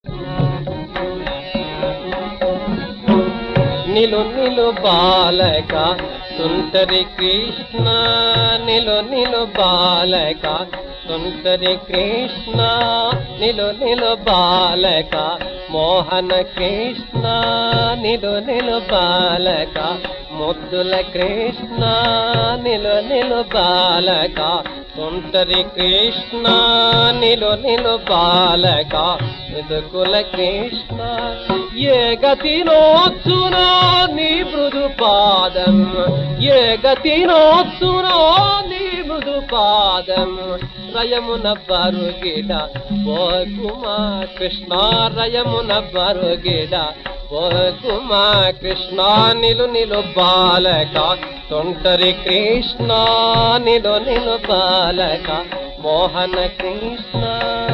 నిలు నిలు బాలక సుందరి కృష్ణ నిలు నిలు బాలక సుందరి కృష్ణ నిలు నిలు బాలక మోహన కృష్ణ నిలు నిలు బాలక ముద్దుల కృష్ణ నిలు నిలు బాలక సుందరి కృష్ణ నిలు నిలు బాలక ఎదుకుల కృష్ణ ఏ గతి నోచునో నీ మృదు పాదం ఏ గతి నోచునో నీ మృదు పాదం రయమున బరుగిడ ఓ కుమా కృష్ణ రయమున బరుగిడ ఓ కుమా కృష్ణ నిలు నిలు బాలక తొంటరి కృష్ణ నిలు నిలు బాలక మోహన కృష్ణ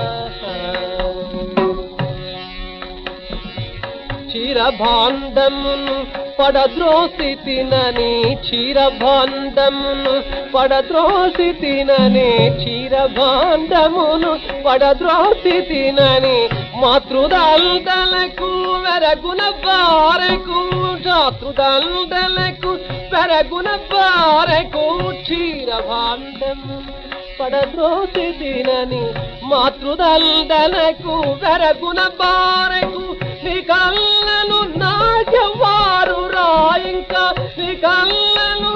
క్షీరభాండమును పడద్రోసి తినని క్షీరభాండమును పడద్రోసి తినని క్షీరభాండమును పడద్రోసి తినని మాతృదండలకు వెరగున బారకు జాతృదండలకు పెరగున బారకు క్షీరభాండమును పడద్రోసి తినని మాతృదండలకు వెరగున బారకు నీ కళ్ళను నాకెవారు రా ఇంకా నీ కళ్ళను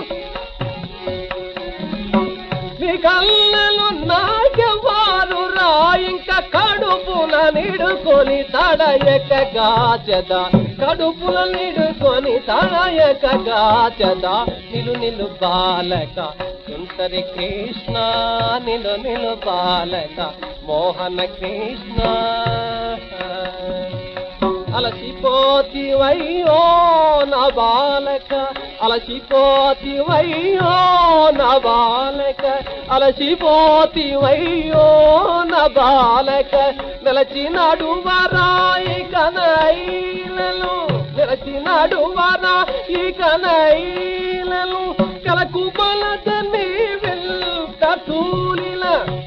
నీ కళ్ళను నాకెవారు రా ఇంకా కడుపున నిడుకొని తడయక గాచద కడుపున నిడుకొని తడయక గాచద నిలు నిలు బాలక సుందరి కృష్ణ నిలు నిలు బాలక మోహన కృష్ణ అలసిపోతివయ్యో నా బాలక అలసిపోతివయ్యో నా బాలక అలసిపోతివయ్యో నా బాలక నిలచినాడు వరాయి కనైలలు నిలచినాడు వరా ఈ కనైలలు కలకు బలదని వెళ్త తూలిల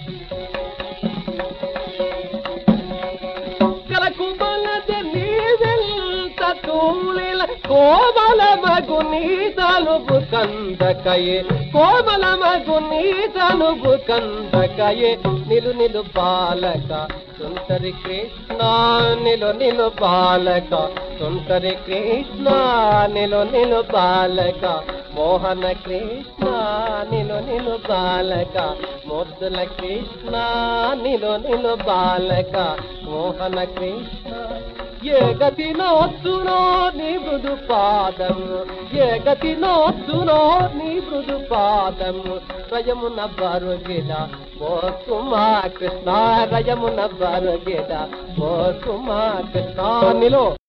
కలకు బలదని వెళ్త తూలిల కోమల మగు నీ తలుపు కందకయే కోమల మగు నీ తలుపు కందకయే నిలు నిలు బాలక సుందరి కృష్ణ నిలు నిలు బాలక సుందరి కృష్ణ నిలు నిలు బాలక మోహన కృష్ణ నిలు నిలు బాలక ముద్దుల కృష్ణ నిలు నిలు బాలక మోహన కృష్ణ ఏ గతి నోచునో నీ మృదు పాదము ఏ గతి నోచునో నీ మృదు పాదము రయమున బరుగిడ ఓ కుమా కృష్ణ రయమున బరుగిడ ఓ కుమా కృష్ణ నిలో